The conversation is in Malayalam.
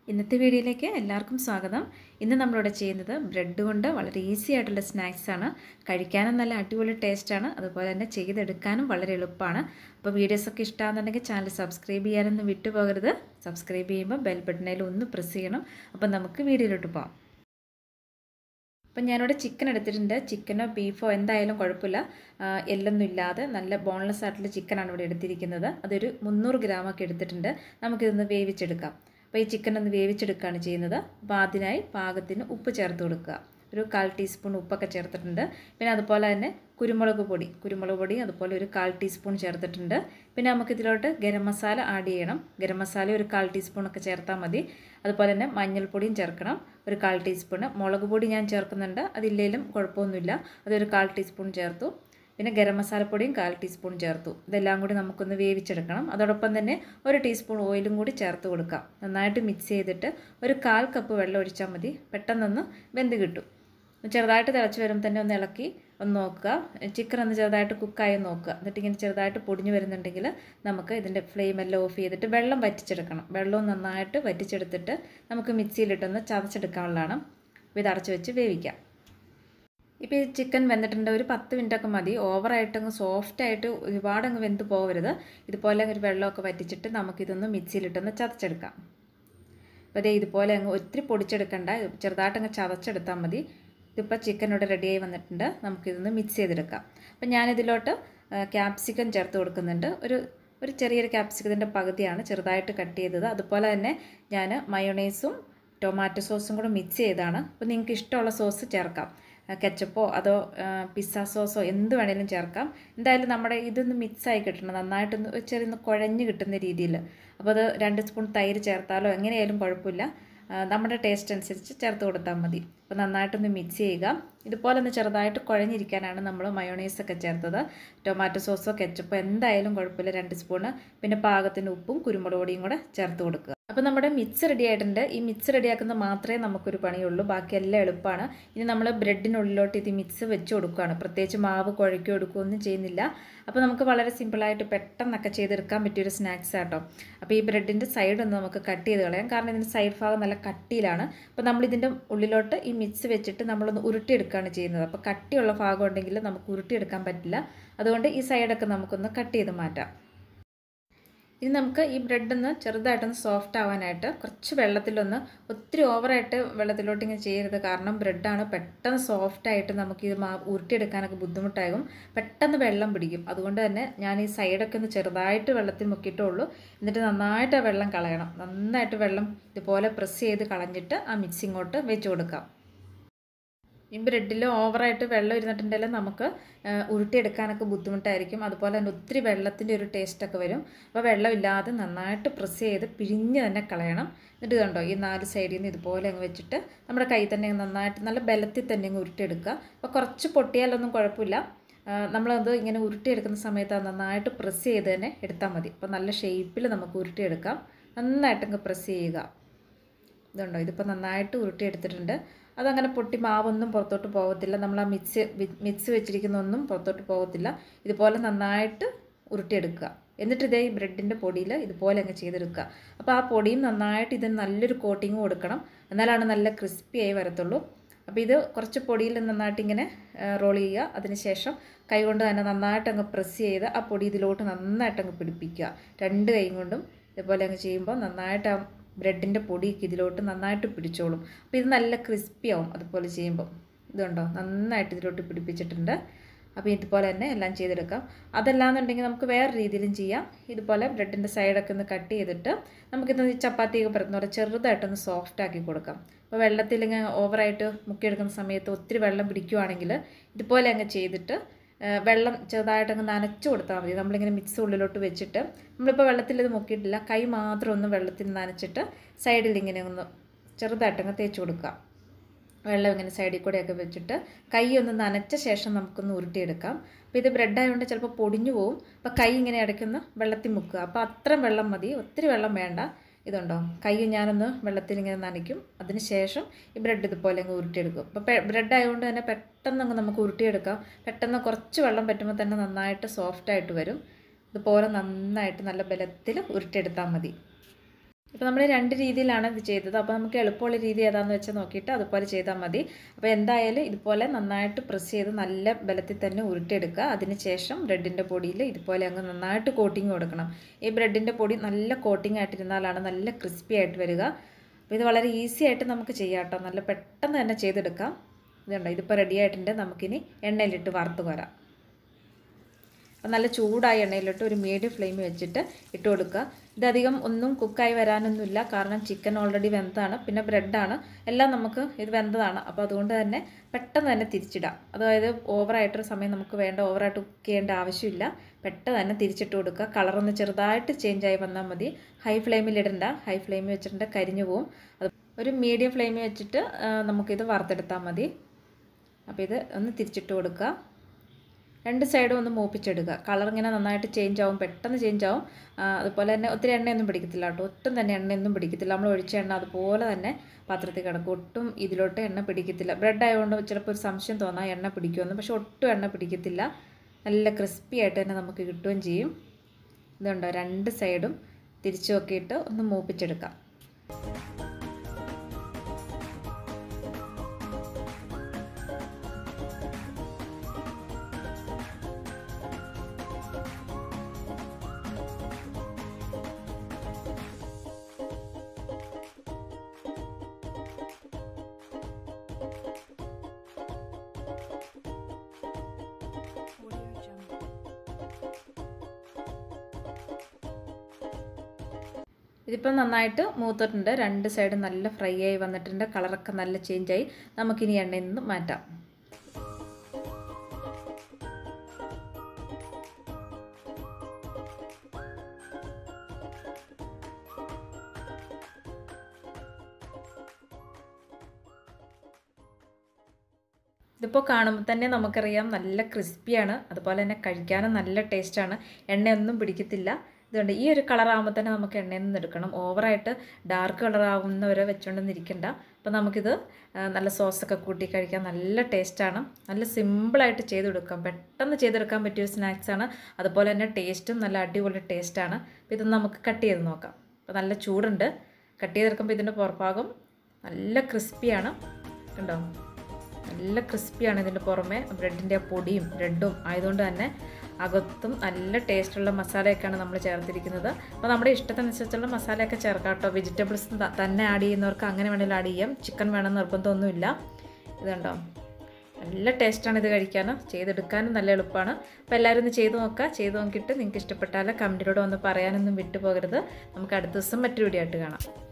ഇന്നത്തെ വീഡിയോയിലേക്ക് എല്ലാവർക്കും സ്വാഗതം ഇന്ന് നമ്മളിവിടെ ചെയ്യുന്നത് ബ്രെഡ് കൊണ്ട് വളരെ ഈസി ആയിട്ടുള്ള സ്നാക്സാണ് കഴിക്കാനും നല്ല അടിപൊളി ടേസ്റ്റാണ് അതുപോലെ തന്നെ ചെയ്തെടുക്കാനും വളരെ എളുപ്പമാണ് അപ്പോൾ വീഡിയോസൊക്കെ ഇഷ്ടമാണെന്നുണ്ടെങ്കിൽ ചാനൽ സബ്സ്ക്രൈബ് ചെയ്യാനൊന്നും വിട്ടുപോകരുത് സബ്സ്ക്രൈബ് ചെയ്യുമ്പോൾ ബെൽ ബട്ടണിൽ ഒന്ന് പ്രസ് ചെയ്യണം അപ്പോൾ നമുക്ക് വീഡിയോയിലോട്ട് പോകാം അപ്പം ഞാനിവിടെ ചിക്കൻ എടുത്തിട്ടുണ്ട് ചിക്കനോ ബീഫോ എന്തായാലും കുഴപ്പമില്ല എല്ലൊന്നും ഇല്ലാതെ നല്ല ബോൺലെസ് ആയിട്ടുള്ള ചിക്കനാണ് ഇവിടെ എടുത്തിരിക്കുന്നത് അതൊരു മുന്നൂറ് ഗ്രാമൊക്കെ എടുത്തിട്ടുണ്ട് നമുക്കിതൊന്ന് വേവിച്ചെടുക്കാം അപ്പോൾ ഈ ചിക്കൻ ഒന്ന് വേവിച്ചെടുക്കുകയാണ് ചെയ്യുന്നത് അപ്പോൾ അതിനായി പാകത്തിന് ഉപ്പ് ചേർത്ത് കൊടുക്കുക ഒരു കാൽ ടീസ്പൂൺ ഉപ്പൊക്കെ ചേർത്തിട്ടുണ്ട് പിന്നെ അതുപോലെ തന്നെ കുരുമുളക് പൊടി കുരുമുളക് പൊടി അതുപോലെ ഒരു കാൽ ടീസ്പൂൺ ചേർത്തിട്ടുണ്ട് പിന്നെ നമുക്കിതിലോട്ട് ഗരം മസാല ആഡ് ചെയ്യണം ഗരം മസാല ഒരു കാൽ ടീസ്പൂണൊക്കെ ചേർത്താൽ മതി അതുപോലെ തന്നെ മഞ്ഞൾപ്പൊടിയും ചേർക്കണം ഒരു കാൽ ടീസ്പൂണ് മുളക് പൊടി ഞാൻ ചേർക്കുന്നുണ്ട് അതില്ലെങ്കിലും കുഴപ്പമൊന്നുമില്ല അതൊരു കാൽ ടീസ്പൂൺ ചേർത്തു പിന്നെ ഗരം മസാലപ്പൊടിയും കാൽ ടീസ്പൂൺ ചേർത്തു ഇതെല്ലാം കൂടി നമുക്കൊന്ന് വേവിച്ചെടുക്കണം അതോടൊപ്പം തന്നെ ഒരു ടീസ്പൂൺ ഓയിലും കൂടി ചേർത്ത് കൊടുക്കാം നന്നായിട്ട് മിക്സ് ചെയ്തിട്ട് ഒരു കാൽ കപ്പ് വെള്ളം ഒഴിച്ചാൽ മതി പെട്ടെന്നൊന്ന് വെന്ത് കിട്ടും ചെറുതായിട്ട് തിളച്ച് വരുമ്പോൾ തന്നെ ഒന്ന് ഇളക്കി ഒന്ന് നോക്കുക ചിക്കൻ ഒന്ന് ചെറുതായിട്ട് കുക്കായി നോക്കുക എന്നിട്ട് ഇങ്ങനെ ചെറുതായിട്ട് പൊടിഞ്ഞു വരുന്നുണ്ടെങ്കിൽ നമുക്ക് ഇതിൻ്റെ ഫ്ലെയിം എല്ലാം ഓഫ് ചെയ്തിട്ട് വെള്ളം വറ്റിച്ചെടുക്കണം വെള്ളം നന്നായിട്ട് വറ്റിച്ചെടുത്തിട്ട് നമുക്ക് മിക്സിയിലിട്ടൊന്ന് ചതച്ചെടുക്കാനുള്ളതാണ് അപ്പോൾ ഇത് അടച്ച് വെച്ച് വേവിക്കാം ഇപ്പോൾ ഈ ചിക്കൻ വെന്തിട്ടുണ്ട് ഒരു പത്ത് മിനിറ്റൊക്കെ മതി ഓവറായിട്ടങ്ങ് സോഫ്റ്റായിട്ട് ഒരുപാടങ്ങ് വെന്ത് പോകരുത് ഇതുപോലെ ഒരു വെള്ളമൊക്കെ വറ്റിച്ചിട്ട് നമുക്കിതൊന്ന് മിക്സിയിലിട്ടൊന്ന് ചതച്ചെടുക്കാം അപ്പോൾ അതേ ഇതുപോലെ അങ്ങ് ഒത്തിരി പൊടിച്ചെടുക്കണ്ട ചെറുതായിട്ടങ്ങ് ചതച്ചെടുത്താൽ മതി ഇതിപ്പോൾ ചിക്കൻ ഇവിടെ റെഡിയായി വന്നിട്ടുണ്ട് നമുക്കിതൊന്ന് മിക്സ് ചെയ്തെടുക്കാം അപ്പം ഞാനിതിലോട്ട് ക്യാപ്സിക്കം ചേർത്ത് കൊടുക്കുന്നുണ്ട് ഒരു ഒരു ചെറിയൊരു ക്യാപ്സിക്കത്തിൻ്റെ പകുതിയാണ് ചെറുതായിട്ട് കട്ട് ചെയ്തത് അതുപോലെ തന്നെ ഞാൻ മയോണൈസും ടൊമാറ്റോ സോസും കൂടെ മിക്സ് ചെയ്താണ് അപ്പോൾ നിങ്ങൾക്ക് ഇഷ്ടമുള്ള സോസ് ചേർക്കാം കെച്ചപ്പോ അതോ പിസ്സ സോസോ എന്ത് വേണേലും ചേർക്കാം എന്തായാലും നമ്മുടെ ഇതൊന്ന് മിക്സായി കിട്ടണം നന്നായിട്ടൊന്ന് ചെറിയൊന്ന് കുഴഞ്ഞ് കിട്ടുന്ന രീതിയിൽ അപ്പോൾ അത് രണ്ട് സ്പൂൺ തൈര് ചേർത്താലോ എങ്ങനെയായാലും കുഴപ്പമില്ല നമ്മുടെ ടേസ്റ്റ് അനുസരിച്ച് ചേർത്ത് കൊടുത്താൽ മതി അപ്പോൾ നന്നായിട്ടൊന്ന് മിക്സ് ചെയ്യുക ഇതുപോലെ ഒന്ന് ചെറുതായിട്ട് കുഴഞ്ഞിരിക്കാനാണ് നമ്മൾ മയോണൈസൊക്കെ ചേർത്തത് ടൊമാറ്റോ സോസോ കെച്ചപ്പോ എന്തായാലും കുഴപ്പമില്ല രണ്ട് സ്പൂണ് പിന്നെ പാകത്തിന് ഉപ്പും കുരുമുളക് പൊടിയും കൂടെ ചേർത്ത് കൊടുക്കുക അപ്പോൾ നമ്മുടെ മിക്സ് റെഡി ആയിട്ടുണ്ട് ഈ മിക്സ് റെഡിയാക്കുന്നത് മാത്രമേ നമുക്കൊരു പണിയുള്ളൂ ബാക്കിയെല്ലാം എളുപ്പമാണ് ഇനി നമ്മൾ ബ്രെഡിനുള്ളിലോട്ട് ഇത് മിക്സ് വെച്ച് കൊടുക്കുകയാണ് പ്രത്യേകിച്ച് മാവ് കുഴയ്ക്കോ എടുക്കുകയോ ഒന്നും ചെയ്യുന്നില്ല അപ്പോൾ നമുക്ക് വളരെ സിമ്പിളായിട്ട് പെട്ടെന്നൊക്കെ ചെയ്തെടുക്കാൻ പറ്റിയൊരു സ്നാക്സ് ആട്ടോ അപ്പോൾ ഈ ബ്രെഡിൻ്റെ സൈഡ് ഒന്ന് നമുക്ക് കട്ട് ചെയ്ത് കളയാം കാരണം ഇതിൻ്റെ സൈഡ് ഭാഗം നല്ല കട്ടിയിലാണ് അപ്പോൾ നമ്മളിതിൻ്റെ ഉള്ളിലോട്ട് ഈ മിക്സ് വെച്ചിട്ട് നമ്മളൊന്ന് ഉരുട്ടിയെടുക്കുകയാണ് ചെയ്യുന്നത് അപ്പോൾ കട്ടിയുള്ള ഭാഗം ഉണ്ടെങ്കിൽ നമുക്ക് ഉരുട്ടിയെടുക്കാൻ പറ്റില്ല അതുകൊണ്ട് ഈ സൈഡൊക്കെ നമുക്കൊന്ന് കട്ട് ചെയ്ത് മാറ്റാം ഇനി നമുക്ക് ഈ ബ്രെഡ് ഒന്ന് ചെറുതായിട്ടൊന്ന് സോഫ്റ്റ് ആവാനായിട്ട് കുറച്ച് വെള്ളത്തിലൊന്ന് ഒത്തിരി ഓവറായിട്ട് വെള്ളത്തിലോട്ട് ഇങ്ങനെ ചെയ്യരുത് കാരണം ബ്രെഡാണ് പെട്ടെന്ന് സോഫ്റ്റായിട്ട് നമുക്ക് ഇത് മാ ഉരുട്ടിയെടുക്കാനൊക്കെ ബുദ്ധിമുട്ടാകും പെട്ടെന്ന് വെള്ളം പിടിക്കും അതുകൊണ്ട് തന്നെ ഞാൻ ഈ സൈഡൊക്കെ ഒന്ന് ചെറുതായിട്ട് വെള്ളത്തിൽ മുക്കിയിട്ടുള്ളൂ എന്നിട്ട് നന്നായിട്ട് ആ വെള്ളം കളയണം നന്നായിട്ട് വെള്ളം ഇതുപോലെ പ്രസ് ചെയ്ത് കളഞ്ഞിട്ട് ആ മിക്സിങ്ങോട്ട് വെച്ച് കൊടുക്കാം ഈ ബ്രെഡിൽ ഓവറായിട്ട് വെള്ളം ഇരുന്നിട്ടുണ്ടെങ്കിൽ നമുക്ക് ഉരുട്ടിയെടുക്കാനൊക്കെ ബുദ്ധിമുട്ടായിരിക്കും അതുപോലെ തന്നെ ഒത്തിരി വെള്ളത്തിൻ്റെ ഒരു ടേസ്റ്റൊക്കെ വരും അപ്പോൾ വെള്ളമില്ലാതെ നന്നായിട്ട് പ്രസ് ചെയ്ത് പിഴിഞ്ഞ് തന്നെ കളയണം എന്നിട്ട് കണ്ടോ ഈ നാല് സൈഡിൽ നിന്ന് ഇതുപോലെ അങ്ങ് വെച്ചിട്ട് നമ്മുടെ കൈ തന്നെ നന്നായിട്ട് നല്ല ബലത്തിൽ തന്നെ അങ്ങ് ഉരുട്ടിയെടുക്കുക അപ്പോൾ കുറച്ച് പൊട്ടിയാലൊന്നും കുഴപ്പമില്ല നമ്മളത് ഇങ്ങനെ ഉരുട്ടിയെടുക്കുന്ന സമയത്ത് അത് നന്നായിട്ട് പ്രസ് ചെയ്ത് തന്നെ എടുത്താൽ മതി അപ്പോൾ നല്ല ഷേപ്പിൽ നമുക്ക് ഉരുട്ടിയെടുക്കാം നന്നായിട്ടങ്ങ് പ്രസ് ചെയ്യുക ഇതുണ്ടോ ഇതിപ്പോൾ നന്നായിട്ട് ഉരുട്ടിയെടുത്തിട്ടുണ്ട് അതങ്ങനെ പൊട്ടി മാവൊന്നും പുറത്തോട്ട് പോകത്തില്ല നമ്മൾ ആ മിക്സ് മിക്സ് വെച്ചിരിക്കുന്നൊന്നും പുറത്തോട്ട് പോകത്തില്ല ഇതുപോലെ നന്നായിട്ട് ഉരുട്ടിയെടുക്കുക എന്നിട്ട് ഇതേ ഈ ബ്രെഡിൻ്റെ പൊടിയിൽ ഇതുപോലെ അങ്ങ് ചെയ്തെടുക്കുക അപ്പോൾ ആ പൊടിയും നന്നായിട്ട് ഇതിന് നല്ലൊരു കോട്ടിങ് കൊടുക്കണം എന്നാലാണ് നല്ല ക്രിസ്പി ആയി വരത്തുള്ളൂ അപ്പോൾ ഇത് കുറച്ച് പൊടിയിൽ നന്നായിട്ട് ഇങ്ങനെ റോൾ ചെയ്യുക അതിനുശേഷം കൈകൊണ്ട് തന്നെ നന്നായിട്ട് അങ്ങ് പ്രസ് ചെയ്ത് ആ പൊടി ഇതിലോട്ട് നന്നായിട്ട് അങ്ങ് പിടിപ്പിക്കുക രണ്ട് കൈ കൊണ്ടും ഇതുപോലെ അങ്ങ് ചെയ്യുമ്പോൾ നന്നായിട്ട് ആ ബ്രെഡിൻ്റെ പൊടിയൊക്കെ ഇതിലോട്ട് നന്നായിട്ട് പിടിച്ചോളും അപ്പോൾ ഇത് നല്ല ക്രിസ്പി ആവും അതുപോലെ ചെയ്യുമ്പോൾ ഇതുണ്ടോ നന്നായിട്ട് ഇതിലോട്ട് പിടിപ്പിച്ചിട്ടുണ്ട് അപ്പോൾ ഇതുപോലെ തന്നെ എല്ലാം ചെയ്തെടുക്കാം അതല്ലാന്നുണ്ടെങ്കിൽ നമുക്ക് വേറെ രീതിയിലും ചെയ്യാം ഇതുപോലെ ബ്രെഡിൻ്റെ സൈഡൊക്കെ ഒന്ന് കട്ട് ചെയ്തിട്ട് നമുക്കിത് ചപ്പാത്തിയൊക്കെ പരത്തുന്ന പോലെ ചെറുതായിട്ടൊന്ന് സോഫ്റ്റ് ആക്കി കൊടുക്കാം അപ്പോൾ വെള്ളത്തിൽ ഇങ്ങനെ ഓവറായിട്ട് മുക്കിയെടുക്കുന്ന സമയത്ത് ഒത്തിരി വെള്ളം പിടിക്കുവാണെങ്കിൽ ഇതുപോലെ അങ്ങ് ചെയ്തിട്ട് വെള്ളം ചെറുതായിട്ട് അങ്ങ് നനച്ചു കൊടുത്താൽ മതി നമ്മളിങ്ങനെ മിക്സ് ഉള്ളിലോട്ട് വെച്ചിട്ട് നമ്മളിപ്പോൾ വെള്ളത്തിൽ ഇത് മുക്കിയിട്ടില്ല കൈ മാത്രം ഒന്ന് വെള്ളത്തിൽ നനച്ചിട്ട് സൈഡിൽ ഇങ്ങനെ ഒന്ന് ചെറുതായിട്ടങ്ങ് തേച്ച് കൊടുക്കുക വെള്ളം ഇങ്ങനെ സൈഡിൽ കൂടെയൊക്കെ വെച്ചിട്ട് കൈ ഒന്ന് നനച്ച ശേഷം നമുക്കൊന്ന് ഉരുട്ടിയെടുക്കാം അപ്പോൾ ഇത് ബ്രെഡ് ആയതുകൊണ്ട് ചിലപ്പോൾ പൊടിഞ്ഞു പോകും അപ്പോൾ കൈ ഇങ്ങനെ ഇടയ്ക്കൊന്ന് വെള്ളത്തിൽ മുക്കുക അപ്പോൾ അത്രയും വെള്ളം മതി ഒത്തിരി വെള്ളം വേണ്ട ഇതുണ്ടോ കൈ ഞാനൊന്ന് വെള്ളത്തിൽ ഇങ്ങനെ നനയ്ക്കും അതിന് ശേഷം ഈ ബ്രെഡ് ഇതുപോലെ അങ്ങ് ഉരുട്ടിയെടുക്കും അപ്പോൾ ബ്രെഡ് ആയതുകൊണ്ട് തന്നെ പെട്ടെന്ന് അങ്ങ് നമുക്ക് ഉരുട്ടിയെടുക്കാം പെട്ടെന്ന് കുറച്ച് വെള്ളം പറ്റുമ്പോൾ തന്നെ നന്നായിട്ട് സോഫ്റ്റായിട്ട് വരും ഇതുപോലെ നന്നായിട്ട് നല്ല ബലത്തിൽ ഉരുട്ടിയെടുത്താൽ മതി ഇപ്പോൾ നമ്മൾ രണ്ട് രീതിയിലാണ് ഇത് ചെയ്തത് അപ്പോൾ നമുക്ക് എളുപ്പമുള്ള രീതി ഏതാണെന്ന് വെച്ചാൽ നോക്കിയിട്ട് അതുപോലെ ചെയ്താൽ മതി അപ്പോൾ എന്തായാലും ഇതുപോലെ നന്നായിട്ട് പ്രസ് ചെയ്ത് നല്ല ബലത്തിൽ തന്നെ ഉരുട്ടിയെടുക്കുക അതിന് ശേഷം ബ്രെഡിൻ്റെ പൊടിയിൽ ഇതുപോലെ അങ്ങ് നന്നായിട്ട് കോട്ടിങ് കൊടുക്കണം ഈ ബ്രെഡിൻ്റെ പൊടി നല്ല കോട്ടിങ് ആയിട്ടിരുന്നാലാണ് നല്ല ക്രിസ്പി ആയിട്ട് വരിക അപ്പോൾ ഇത് വളരെ ഈസി ആയിട്ട് നമുക്ക് ചെയ്യാം കേട്ടോ നല്ല പെട്ടെന്ന് തന്നെ ചെയ്തെടുക്കാം ഇതുണ്ടോ ഇതിപ്പോൾ റെഡി ആയിട്ടുണ്ട് നമുക്കിനി എണ്ണയിലിട്ട് വറുത്ത് കോരാം അപ്പം നല്ല ചൂടായ എണ്ണയിലിട്ട് ഒരു മീഡിയം ഫ്ലെയിമിൽ വെച്ചിട്ട് ഇട്ട് കൊടുക്കുക ഇതധികം ഒന്നും കുക്കായി വരാനൊന്നുമില്ല കാരണം ചിക്കൻ ഓൾറെഡി വെന്തതാണ് പിന്നെ ബ്രെഡാണ് എല്ലാം നമുക്ക് ഇത് വെന്തതാണ് അപ്പോൾ അതുകൊണ്ട് തന്നെ പെട്ടെന്ന് തന്നെ തിരിച്ചിടാം അതായത് ഓവറായിട്ടൊരു സമയം നമുക്ക് വേണ്ട ഓവറായിട്ട് കുക്ക് ചെയ്യേണ്ട ആവശ്യമില്ല പെട്ടെന്ന് തന്നെ തിരിച്ചിട്ട് കൊടുക്കുക കളറൊന്ന് ചെറുതായിട്ട് ചേഞ്ച് ആയി വന്നാൽ മതി ഹൈ ഫ്ലെയിമിൽ ഇടണ്ട ഹൈ ഫ്ലെയിമിൽ വെച്ചിട്ടുണ്ട് കരിഞ്ഞു പോവും അത് ഒരു മീഡിയം ഫ്ലെയിമിൽ വെച്ചിട്ട് നമുക്കിത് വറുത്തെടുത്താൽ മതി അപ്പോൾ ഇത് ഒന്ന് തിരിച്ചിട്ട് കൊടുക്കുക രണ്ട് സൈഡും ഒന്ന് മൂപ്പിച്ചെടുക്കുക കളർ ഇങ്ങനെ നന്നായിട്ട് ചേഞ്ച് ആവും പെട്ടെന്ന് ചേഞ്ച് ആവും അതുപോലെ തന്നെ ഒത്തിരി എണ്ണയൊന്നും പിടിക്കത്തില്ല കേട്ടോ ഒട്ടും തന്നെ എണ്ണയൊന്നും പിടിക്കത്തില്ല നമ്മൾ ഒഴിച്ച എണ്ണ അതുപോലെ തന്നെ പാത്രത്തിൽ കിടക്കും ഒട്ടും ഇതിലോട്ട് എണ്ണ പിടിക്കത്തില്ല ബ്രെഡ് ആയതുകൊണ്ട് ചിലപ്പോൾ ഒരു സംശയം തോന്നാം എണ്ണ പിടിക്കുമെന്ന് പക്ഷെ ഒട്ടും എണ്ണ പിടിക്കത്തില്ല നല്ല ക്രിസ്പി ആയിട്ട് തന്നെ നമുക്ക് കിട്ടുകയും ചെയ്യും ഇതുണ്ടോ രണ്ട് സൈഡും തിരിച്ചു നോക്കിയിട്ട് ഒന്ന് മൂപ്പിച്ചെടുക്കാം ഇതിപ്പോൾ നന്നായിട്ട് മൂത്തിട്ടുണ്ട് രണ്ട് സൈഡ് നല്ല ഫ്രൈ ആയി വന്നിട്ടുണ്ട് കളറൊക്കെ നല്ല ചേഞ്ചായി നമുക്കിനി എണ്ണയിൽ നിന്ന് മാറ്റാം ഇതിപ്പോൾ കാണുമ്പോൾ തന്നെ നമുക്കറിയാം നല്ല ക്രിസ്പിയാണ് അതുപോലെ തന്നെ കഴിക്കാനും നല്ല ടേസ്റ്റാണ് എണ്ണയൊന്നും പിടിക്കത്തില്ല ഇതുകൊണ്ട് ഈ ഒരു കളറാകുമ്പോൾ തന്നെ നമുക്ക് എണ്ണയിൽ നിന്ന് എടുക്കണം ഓവറായിട്ട് ഡാർക്ക് കളറാവുന്നവരെ വെച്ചുകൊണ്ടൊന്നും ഇരിക്കണ്ട അപ്പോൾ നമുക്കിത് നല്ല സോസൊക്കെ കൂട്ടി കഴിക്കാൻ നല്ല ടേസ്റ്റാണ് നല്ല സിമ്പിളായിട്ട് ചെയ്തെടുക്കാം പെട്ടെന്ന് ചെയ്തെടുക്കാൻ പറ്റിയ ഒരു സ്നാക്സാണ് അതുപോലെ തന്നെ ടേസ്റ്റും നല്ല അടിപൊളി ടേസ്റ്റാണ് അപ്പോൾ ഇത് നമുക്ക് കട്ട് ചെയ്ത് നോക്കാം അപ്പോൾ നല്ല ചൂടുണ്ട് കട്ട് ചെയ്തെടുക്കുമ്പോൾ ഇതിൻ്റെ പുറഭാഗം നല്ല ക്രിസ്പിയാണ് കണ്ടോ നല്ല ക്രിസ്പിയാണ് ഇതിൻ്റെ പുറമെ ബ്രെഡിൻ്റെ പൊടിയും ബ്രെഡും ആയതുകൊണ്ട് തന്നെ അകത്തും നല്ല ടേസ്റ്റുള്ള മസാലയൊക്കെയാണ് നമ്മൾ ചേർത്തിരിക്കുന്നത് അപ്പോൾ നമ്മുടെ ഇഷ്ടത്തിനനുസരിച്ചുള്ള മസാലയൊക്കെ ചേർക്കാം കേട്ടോ വെജിറ്റബിൾസ് തന്നെ ആഡ് ചെയ്യുന്നവർക്ക് അങ്ങനെ വേണമെങ്കിലും ആഡ് ചെയ്യാം ചിക്കൻ വേണം നിർബന്ധമൊന്നുമില്ല ഇതുണ്ടോ നല്ല ടേസ്റ്റാണ് ഇത് കഴിക്കാനും ചെയ്തെടുക്കാനും നല്ല എളുപ്പമാണ് അപ്പോൾ എല്ലാവരും ഒന്ന് ചെയ്ത് നോക്കുക ചെയ്ത് നോക്കിയിട്ട് നിങ്ങൾക്ക് ഇഷ്ടപ്പെട്ടാൽ കമൻറ്റിലൂടെ ഒന്ന് പറയാനൊന്നും വിട്ടുപോകരുത് നമുക്ക് അടുത്ത ദിവസം മറ്റൊരു വീഡിയോ ആയിട്ട് കാണാം